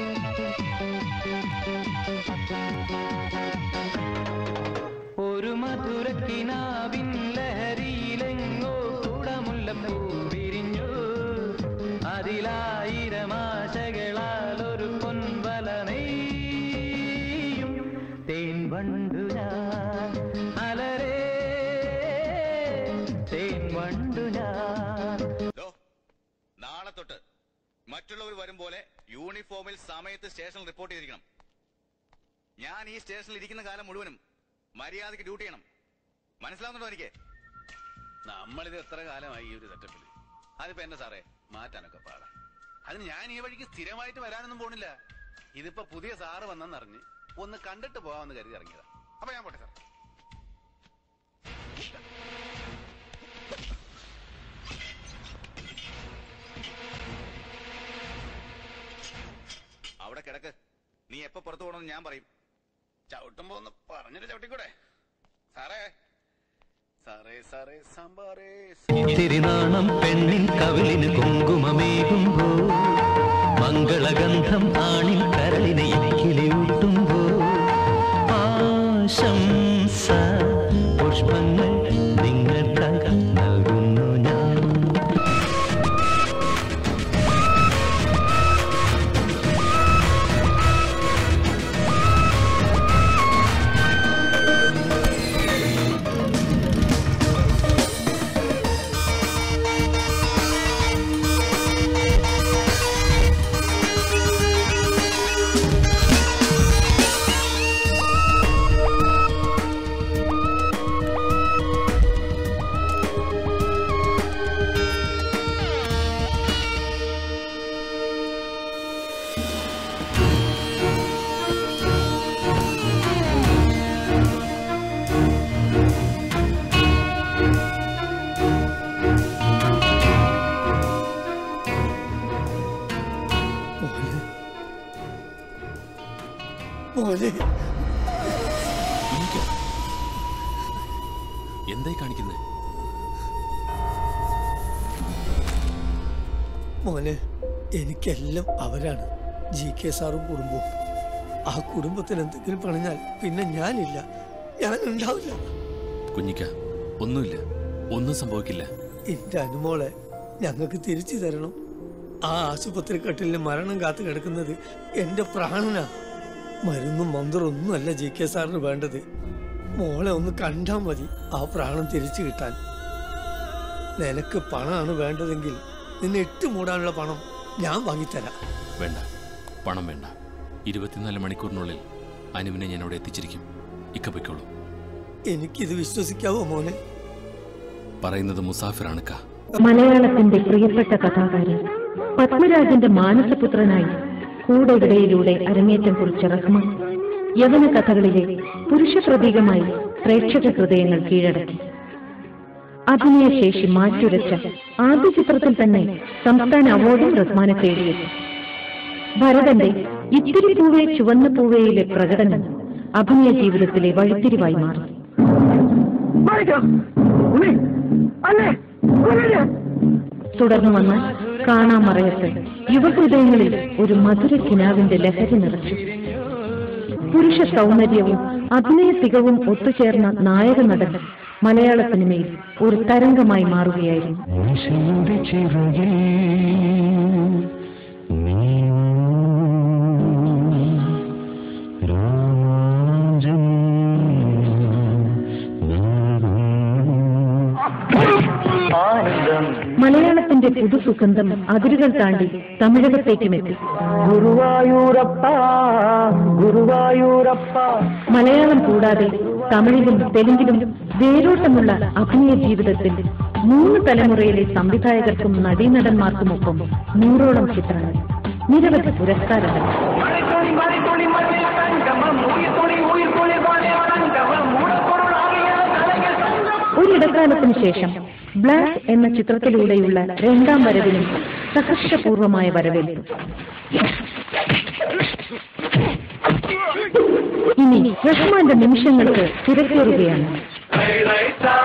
ഒരു മധുരക്കിനാവിൻ ലഹരിയിലെങ്ങോ കുടമുല്ലപ്പൂ വിരിഞ്ഞു അതിലായിരം ആശകളാൽ ഒരു പൊൻവല നെയ്യും തേൻ വണ്ടു ഞാൻ അലരേ തേൻ വണ്ടു ഞാൻ ദോ, നാളെ തൊട്ട് മറ്റുള്ളവർ വരും പോലെ യൂണിഫോമിൽ സമയത്ത് സ്റ്റേഷനിൽ റിപ്പോർട്ട് ചെയ്തിരിക്കണം ഞാൻ ഈ സ്റ്റേഷനിൽ ഇരിക്കുന്ന കാലം മുഴുവനും മര്യാദയ്ക്ക് ഡ്യൂട്ടി ചെയ്യണം മനസ്സിലാവുന്നുണ്ടോ എനിക്ക് നമ്മളിത് എത്ര കാലമായി ഈ ഒരു സെറ്റപ്പിൽ അതിപ്പോ എന്നെ സാറേ മാറ്റാനൊക്കെ പാടാ അതിന് ഞാൻ ഈ വഴിക്ക് സ്ഥിരമായിട്ട് വരാനൊന്നും പോണില്ല ഇതിപ്പോ പുതിയ സാറ് വന്നെന്നറിഞ്ഞ് ഒന്ന് കണ്ടിട്ട് പോവാമെന്ന് കരുതി ഇറങ്ങിയതാ അപ്പൊ ഞാൻ പോട്ടെ സാർ അവിടെ കിടക്ക് നീ എപ്പോ പുറത്തു പോകണമെന്ന് ഞാൻ പറയും ചവിട്ടുമ്പോ ഒന്ന് പറഞ്ഞിട്ട് ചവിട്ടിക്കൂടെ സാറേ സാറേ സാറേ സാമ്പാറേ ഇത്തിരി നാണം പെണ്ണിൻ കവിളിന് കുങ്കുമമേകുമ്പോ മംഗളഗന്ധം ആണിൻ കരളിനെ ഇക്കിളിയൂട്ടുമ്പോ ആശംസ പുഷ്പങ്ങൾ നിങ്ങൾക്ക് നൽകുന്നു ഞാൻ മോനെ എനിക്കോ എന്തായി കാണിക്കുന്നത് മോനെ എനിക്കെല്ലാം അവരാണ് ജി കെ സാറും കുടുംബവും ആ കുടുംബത്തിന് എന്തെങ്കിലും പണിഞ്ഞാൽ പിന്നെ ഞാനില്ല ഞാൻ ഉണ്ടാവില്ല കുഞ്ഞിക്ക ഒന്നുമില്ല ഒന്നും സംഭവിക്കില്ല എന്റെ അനുമോളെ ഞങ്ങൾക്ക് തിരിച്ചു തരണം ആ ആശുപത്രി കട്ടിലിന് മരണം കാത്തു കിടക്കുന്നത് എന്റെ പ്രാണനാ മരുന്നും മന്ത്രം ഒന്നുമല്ല ജി കെ സാറിന് വേണ്ടത് മോളെ ഒന്ന് കണ്ടാൽ മതി ആ പ്രാണം തിരിച്ചു കിട്ടാൻ നിനക്ക് പണമാണ് വേണ്ടതെങ്കിൽ നിന്നെ ഇട്ട് മൂടാനുള്ള പണം ഞാൻ വാങ്ങിത്തരാം വേണ്ട പണം വേണ്ട ഇരുപത്തിനാല് മണിക്കൂറിനുള്ളിൽ അനുവിനെ ഞാൻ അവിടെ എത്തിച്ചിരിക്കും ഇക്ക പൊയ്ക്കോളൂ എനിക്കിത് വിശ്വസിക്കാവോ മോനെ പറയുന്നത് മുസാഫിറാണ് ക മലയാളത്തിന്റെ പ്രിയപ്പെട്ട കഥാകാരൻ പത്മരാജന്റെ മാനസപുത്രനായി കൂടെവിടയിലൂടെ അരങ്ങേറ്റം കുറിച്ച റഹ്മാൻ യവന കഥകളിലെ പുരുഷ പ്രതീകമായി പ്രേക്ഷക ഹൃദയങ്ങൾ കീഴടക്കി അഭിനയശേഷി മാറ്റുരച്ച ആദ്യ ചിത്രത്തിൽ തന്നെ സംസ്ഥാന അവാർഡും റഹ്മാനെ തേടിയെത്തി ഭരതന്റെ ഇത്തിരി പൂവേ ചുവന്ന പൂവേയിലെ പ്രകടനം അഭിനയ ജീവിതത്തിലെ വഴിത്തിരിവായി മാറി തുടർന്ന് വന്ന കാണാമറയത്ത് യുവഹൃദയങ്ങളിൽ ഒരു മധുര കിനാവിന്റെ ലഹരി നിറച്ചു പുരുഷ സൗന്ദര്യവും അഭിനയ തികവും ഒത്തുചേർന്ന നായക നടൻ മലയാള സിനിമയിൽ ഒരു തരംഗമായി മാറുകയായിരുന്നു മനുഷ്യന്റെ ചിറകിൽ നീയും രോമാഞ്ചം മലയാളത്തിന്റെ പുതുസുഗന്ധം അതിരുകൾ താണ്ടി തമിഴകത്തേക്കും എത്തി ഗുരുവായൂരപ്പ ഗുരുവായൂരപ്പ മലയാളം കൂടാതെ തമിഴിലും തെലുങ്കിലും വേരോട്ടമുള്ള അഭിനയ ജീവിതത്തിൽ മൂന്ന് തലമുറയിലെ സംവിധായകർക്കും നടീനടന്മാർക്കുമൊപ്പം നൂറോളം ചിത്രങ്ങൾ നിരവധി പുരസ്കാരങ്ങൾ ഒരിടക്കാലത്തിനു ശേഷം ബ്ലാക്ക് എന്ന ചിത്രത്തിലൂടെയുള്ള രണ്ടാം വരവിനും സഹർഷപൂർവമായ വരവേൽപ്പ് ഇനി റഹ്മാന്റെ നിമിഷങ്ങൾക്ക് തിരക്കേറുകയാണ് ൈ